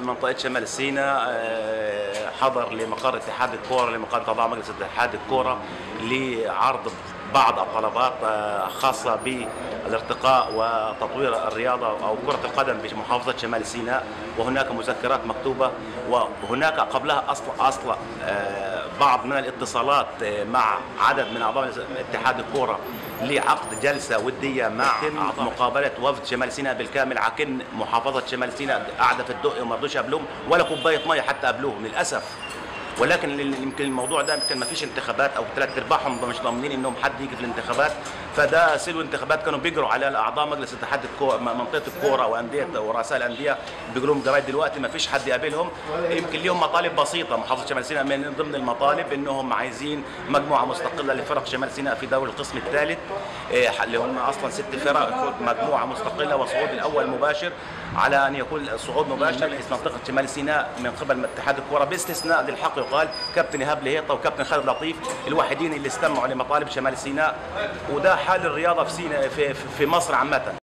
منطقه شمال سيناء آه، حضر لمقر اتحاد الكوره لمقر تضامن مجلس اتحاد الكوره لعرض بعض الطلبات آه، خاصه بالارتقاء وتطوير الرياضه او كره القدم بمحافظه شمال سيناء وهناك مذكرات مكتوبه وهناك قبلها اصل اصل آه، بعض من الاتصالات آه، مع عدد من اعضاء اتحاد الكوره لعقد جلسه وديه مع مقابله وفد شمال سيناء بالكامل عكن محافظه شمال سيناء قاعده في الدق وما رضوش يقابلوهم ولا كوبايه ميه حتى قابلوهم للاسف ولكن لل- يمكن الموضوع ده يمكن ما فيش انتخابات او ثلاث ارباعهم مش ضامنين انهم حد يجي في الانتخابات فده سلو انتخابات كانوا بيجروا على اعضاء مجلس اتحاد الكوره منطقه الكوره وانديه ورؤساء الانديه بيجروا لهم لغايه دلوقتي ما فيش حد يقابلهم يمكن ليهم مطالب بسيطه محافظه شمال سيناء من ضمن المطالب انهم عايزين مجموعه مستقله لفرق شمال سيناء في دوري القسم الثالث إيه، اللي هم اصلا ست فرق مجموعه مستقله وصعود الاول مباشر على ان يكون صعود مباشر لرئيس منطقه شمال سيناء من قبل اتحاد الكره باستثناء للحق يقال كابتن ايهاب لهيطه وكابتن خالد لطيف الوحيدين اللي استمعوا لمطالب شمال سيناء وده حال الرياضه في سيناء في, في مصر عامه